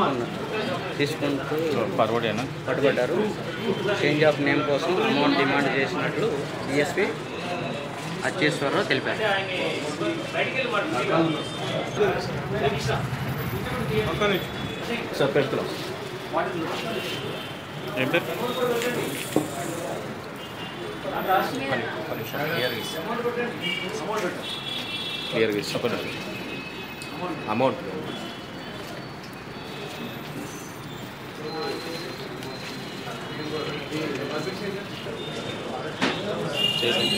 తీసుకుంటూ ఫార్వర్డేనా పట్టుబడ్డారు చేంజ్ ఆఫ్ నేమ్ కోసం అమౌంట్ డిమాండ్ చేసినట్లు డిఎస్పి అచ్చేశ్వరరావు తెలిపారు సార్ పెడుతున్నాం ఏం పేరు క్లియర్గా చెప్పండి అమౌంట్ చేసి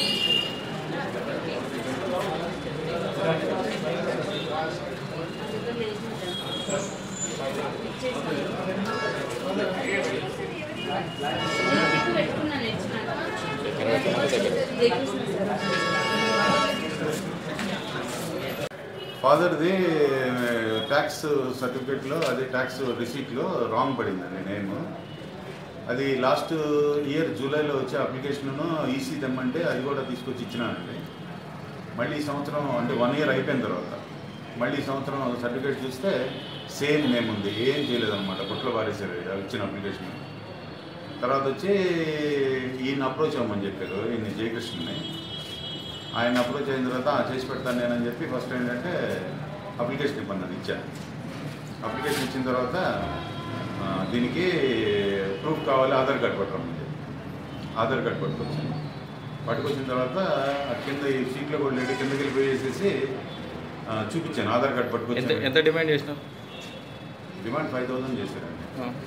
ఫాదర్ది ట్యాక్స్ సర్టిఫికేట్లో అది ట్యాక్స్ రిసీట్లో రాంగ్ పడిందండి నేమ్ అది లాస్ట్ ఇయర్ జూలైలో వచ్చే అప్లికేషన్ను ఈసీ తెమ్మంటే అది కూడా తీసుకొచ్చి ఇచ్చినానండి మళ్ళీ ఈ సంవత్సరం అంటే వన్ ఇయర్ అయిపోయిన తర్వాత మళ్ళీ ఈ సంవత్సరం సర్టిఫికేట్ చూస్తే సేమ్ నేమ్ ఉంది ఏం చేయలేదన్నమాట గుట్ల బారేశారు ఇచ్చిన అప్లికేషన్ తర్వాత వచ్చి ఈయన అప్రోచ్ అవ్వమని చెప్పారు ఈయన జయకృష్ణని ఆయన అప్రోచ్ అయిన తర్వాత "ఆ, చేసి పెడతాను నేనని చెప్పి ఫస్ట్ ఏంటంటే అప్లికేషన్ ఇవ్వండి అని ఇచ్చాను అప్లికేషన్ ఇచ్చిన తర్వాత ఆ, దీనికి ప్రూఫ్ కావాలి ఆధార్ కార్డ్ పట్టమని చెప్పి ఆధార్ కార్డ్ పట్టుకొచ్చాను పట్టుకొచ్చిన తర్వాత ఆ కింద ఈ సీట్లో కూడా లేడు కిందకి వెళ్ళిపోయేసేసి ఆ, చూపించాను ఆధార్ కార్డ్ ఎంత పట్టుకొచ్చాను ఎంత డిమాండ్ చేసినావు డిమాండ్ ఫైవ్ థౌసండ్ చేశారండి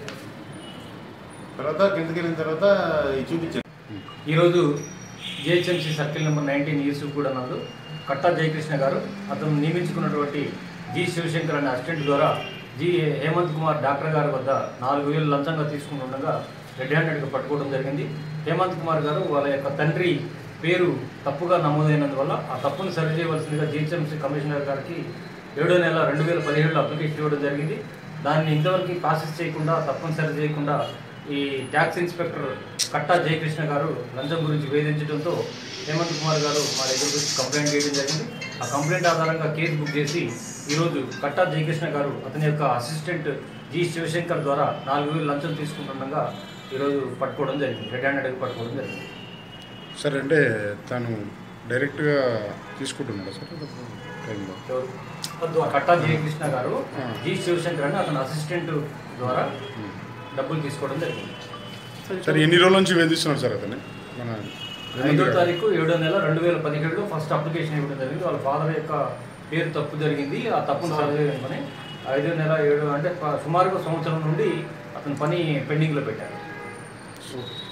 తర్వాత కిందకి వెళ్ళిన తర్వాత ఇది చూపించాను ఈరోజు జిహెచ్ఎంసీ సర్కిల్ నెంబర్ నైన్టీన్ ఈసు కూడా నందు కట్టా జయకృష్ణ గారు అతను నియమించుకున్నటువంటి జి శివశంకర్ అనే అసిస్టెంట్ ద్వారా జి హేమంత్ కుమార్ డాక్టర్ గారి వద్ద నాలుగు వేలు లంచంగా తీసుకుని ఉండగా రెడ్ హ్యాండెడ్గా పట్టుకోవడం జరిగింది హేమంత్ కుమార్ గారు వాళ్ళ యొక్క తండ్రి పేరు తప్పుగా నమోదైనందువల్ల ఆ తప్పును సరిచేయవలసిందిగా జిహెచ్ఎంసీ కమిషనర్ గారికి ఏడో నెల రెండు వేల పదిహేడులో అప్లికేషన్ ఇవ్వడం జరిగింది దాన్ని ఇంతవరకు ప్రాసెస్ చేయకుండా తప్పును సరి చేయకుండా ఈ ట్యాక్స్ ఇన్స్పెక్టర్ కట్టా జయకృష్ణ గారు లంచం గురించి వేధించడంతో హేమంత్ కుమార్ గారు మా దగ్గరకు వచ్చి కంప్లైంట్ చేయడం జరిగింది ఆ కంప్లైంట్ ఆధారంగా కేసు బుక్ చేసి ఈరోజు కట్టా జయకృష్ణ గారు అతని యొక్క అసిస్టెంట్ జి శివశంకర్ ద్వారా నాలుగు వేలు లంచం తీసుకుంటుండగా ఈరోజు పట్టుకోవడం జరిగింది రెడ్ హ్యాండెడ్గా పట్టుకోవడం జరిగింది సార్ అంటే తను డైరెక్ట్గా తీసుకుంటున్నాడా సార్ టైంలో ఎవరు? వద్దు, ఆ కట్టా జయకృష్ణ గారు జి శివశంకర్ అని అతని అసిస్టెంట్ ద్వారా డబ్బులు తీసుకోవడం జరిగింది సార్ ఎన్ని రోజుల నుంచి వేధిస్తున్నాడు సార్ అతన్ని మన ఐదో తారీఖు ఏడో నెల రెండు వేల పదిహేడులో ఫస్ట్ అప్లికేషన్ ఇవ్వడం జరిగింది వాళ్ళ ఫాదర్ యొక్క పేరు తప్పు జరిగింది ఆ తప్పును సరిచేయమని ఐదో నెల ఏడు అంటే ప- సుమారుగా సంవత్సరం నుండి అతని పని పెండింగ్లో పెట్టారు